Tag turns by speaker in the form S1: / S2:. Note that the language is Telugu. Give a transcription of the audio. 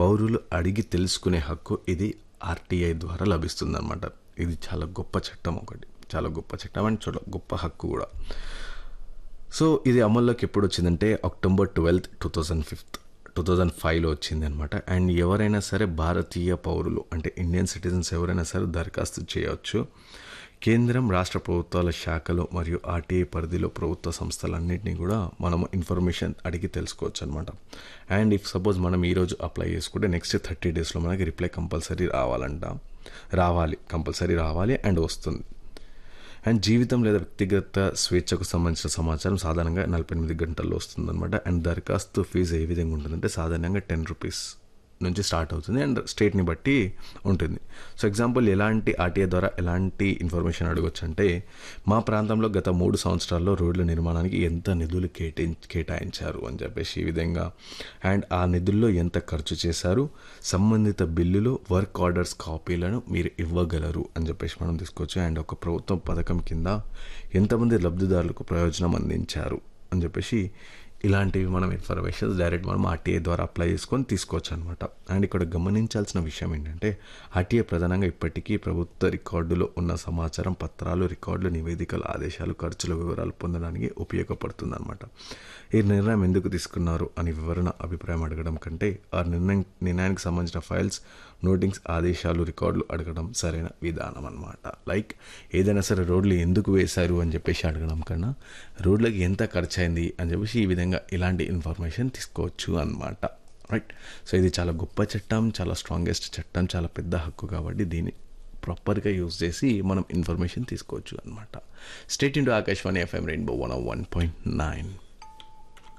S1: పౌరులు అడిగి తెలుసుకునే హక్కు ఇది ఆర్టీఐ ద్వారా లభిస్తుందన్నమాట ఇది చాలా గొప్ప చట్టం ఒకటి చాలా గొప్ప చట్టం అండ్ చాలా గొప్ప హక్కు కూడా సో ఇది అమల్లోకి ఎప్పుడు వచ్చిందంటే October twelfth two thousand fifth two thousand ఫైవ్లో వచ్చింది అనమాట అండ్ ఎవరైనా సరే భారతీయ పౌరులు అంటే ఇండియన్ సిటిజన్స్ ఎవరైనా సరే దరఖాస్తు చేయవచ్చు కేంద్రం రాష్ట్ర ప్రభుత్వాల శాఖలు మరియు ఆర్టీఐ పరిధిలో ప్రభుత్వ సంస్థలన్నింటినీ కూడా మనము ఇన్ఫర్మేషన్ అడిగి తెలుసుకోవచ్చు అనమాట అండ్ ఇఫ్ సపోజ్ మనం ఈరోజు అప్లై చేసుకుంటే నెక్స్ట్ థర్టీ డేస్లో మనకి రిప్లై కంపల్సరీ రావాలంట రావాలి కంపల్సరీ రావాలి అండ్ వస్తుంది అండ్ జీవితం లేదా వ్యక్తిగత స్వేచ్ఛకు సంబంధించిన సమాచారం సాధారణంగా నలభై ఎనిమిది గంటల్లో వస్తుందన్నమాట అండ్ దరఖాస్తు ఫీజు ఏ విధంగా ఉంటుందంటే సాధారణంగా టెన్ రూపీస్ నుంచి స్టార్ట్ అవుతుంది అండ్ స్టేట్ని బట్టి ఉంటుంది సో ఎగ్జాంపుల్ ఎలాంటి ఆర్టీఐ ద్వారా ఎలాంటి ఇన్ఫర్మేషన్ అడగొచ్చు అంటే మా ప్రాంతంలో గత మూడు సంవత్సరాల్లో రోడ్ల నిర్మాణానికి ఎంత నిధులు కేటాయి కేటాయించారు అని చెప్పేసి ఈ విధంగా అండ్ ఆ నిధుల్లో ఎంత ఖర్చు చేశారు సంబంధిత బిల్లులు వర్క్ ఆర్డర్స్ కాపీలను మీరు ఇవ్వగలరు అని చెప్పేసి మనం తీసుకోవచ్చు అండ్ ఒక ప్రభుత్వం పథకం కింద ఎంతమంది లబ్ధిదారులకు ప్రయోజనం అందించారు అని చెప్పేసి ఇలాంటివి మనం ఇన్ఫర్మేషన్ డైరెక్ట్ మనం ఆర్టీఐ ద్వారా అప్లై చేసుకొని తీసుకోవచ్చు అనమాట అండ్ ఇక్కడ గమనించాల్సిన విషయం ఏంటంటే ఆర్టీఐ ప్రధానంగా ఇప్పటికీ ప్రభుత్వ రికార్డులో ఉన్న సమాచారం పత్రాలు రికార్డులు నివేదికలు ఆదేశాలు ఖర్చుల వివరాలు పొందడానికి ఉపయోగపడుతుంది అనమాట ఈ నిర్ణయం ఎందుకు తీసుకున్నారు అని వివరణ అభిప్రాయం అడగడం కంటే ఆ నిర్ణయం నిర్ణయానికి సంబంధించిన ఫైల్స్ నోటింగ్స్ ఆదేశాలు రికార్డులు అడగడం సరైన విధానం అనమాట లైక్ ఏదైనా సరే రోడ్లు ఎందుకు వేశారు అని చెప్పేసి అడగడం కన్నా రోడ్లకి ఎంత ఖర్చు అయింది అని చెప్పేసి ఈ విధంగా ఇలాంటి ఇన్ఫర్మేషన్ తీసుకోవచ్చు అనమాట రైట్ సో ఇది చాలా గొప్ప చట్టం చాలా స్ట్రాంగెస్ట్ చట్టం చాలా పెద్ద హక్కు కాబట్టి దీన్ని ప్రాపర్గా యూజ్ చేసి మనం ఇన్ఫర్మేషన్ తీసుకోవచ్చు అనమాట state into Akashvani FM Rainbow one one point nine